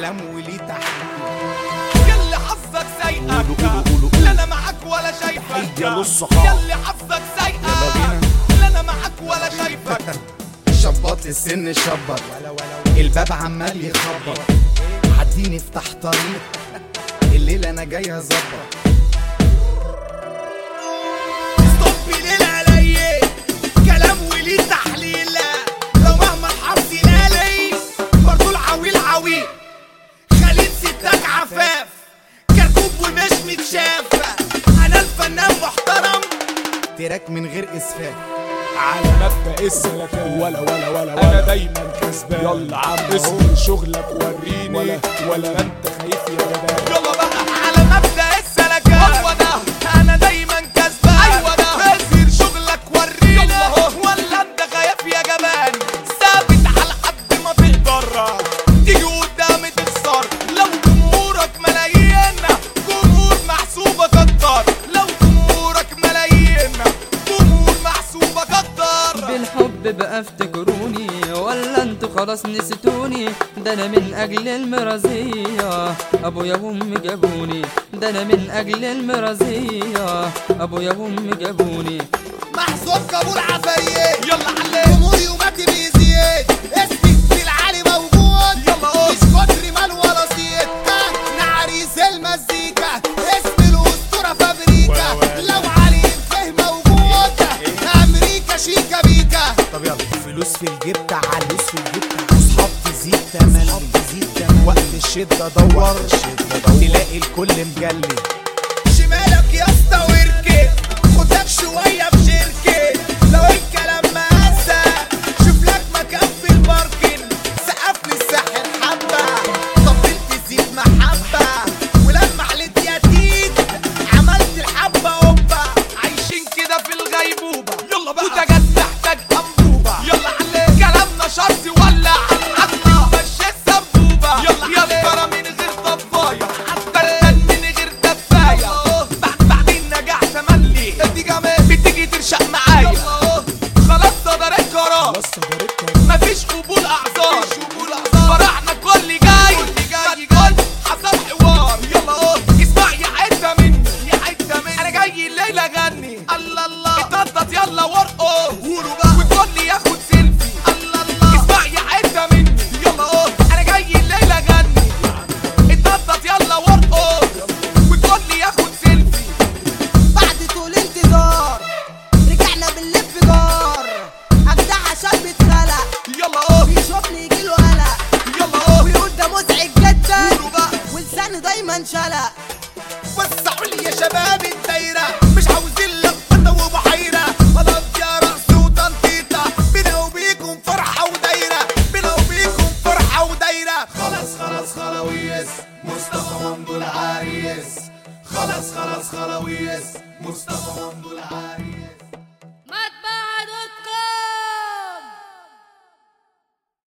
كلام وليه تحليل يلي حظك سايقك قولوا- قولوا- قولوا- لا انا معاك ولا شايفك يا للصحاب. يلي حظك سايقك يلا بينا. لا انا معاك ولا شايفك شبط السن شبط الباب عمال يخبط عديني افتح طريق الليلة انا جاي اظبط ستوب ليل علي كلام وليه تحليل لو مهما حرصي لالي برضو العويل عويل خليل ستك عفاف كركوب ومش متشاف انا الفنان محترم تراك من غير اسفاف على مبدأ السلكان ولا ولا ولا انا دايما كسبان يلا عم اصبر شغلك وريني ولا ولا انت خايف يا جدعان يلا بقى على مبدأ السلكان هو ده انا دايما كسبان ايوه ده غازر شغلك ورينا ولا انت خايف يا جبان ثابت على قد ما تقدر تيجي قدامي تخسر لو جمهورك ملايين جمهور محسوبك اكتر لو جمهورك ملايين جمهور محسوبك اكتر بالحب بقى افتكروني ولا انتوا خلاص نسيتوني ده انا من اجل المرازية ابويا وامي جابوني ده انا من اجل المرازية ابويا وامي جابوني محسوب قبول عفاريت يلا عليك جمهوري وماتي بيزيد اسمي في العالي موجود يلا قول مش كتر مال ولا صيت ها نعريس المزيكا اسم الاسطوره فابريكا لو علي فهم موجود امريكا شيكا بيكا طب يلا فلوس في الجيب تعال فلوس في الجيب تعال اصحاب تزيد تملي اصحاب تزيد تملي وقت الشدة دور تلاقي الكل مجلي شمالك يا اسطى واركب خدك شويه في شركه لو الكلام مقاسى شوف لك مكان في الباركن سقف لي الساحل حبه طبلت تزيد محبه ولما عليت يتيم عملت الحبه هوبا عايشين كده في الغيبوبه يلا بقى وتجد محتاج انبوبه يلا عليك كلامنا شرطي ولا عقلي مش السبوبه يلا يلا ترى من غير ضفايه حتى من غير دفايه بعد بعدين نجاح تملي دي جمال بتيجي ترشق معايا خلاص صدر القرار بس صدرتك مفيش قبول اعذار فرحنا كل جاي كل حصل حوار يلا قول اسمع يا حته مني يا حته مني انا جاي الليله اغني الله الله اتنطط يلا وارقص قولوا بقى والكل ياخد سيلفي الله الله اسمع يا حته مني يلا قول انا جاي الليله اغني اتنطط يلا وارقص والكل ياخد سيلفي بعد طول انتظار رجعنا بالانفجار اجدع عشان بيتخلق يلا قول بيشوفني يجيله قلق يلا قول ويقول ده مزعج جدا قولوا بقى ولسانه دايما شلق وسعوا لي يا شباب الدايرة مش عاوزين لخبطة وبحيرة خلاص يا رقص وتنطيطة بينا وبيكم فرحة ودايرة بينا وبيكم فرحة ودايرة خلاص خلاص خلاويس مصطفى ممدو العريس خلاص خلاص خلاويس مصطفى ممدو العريس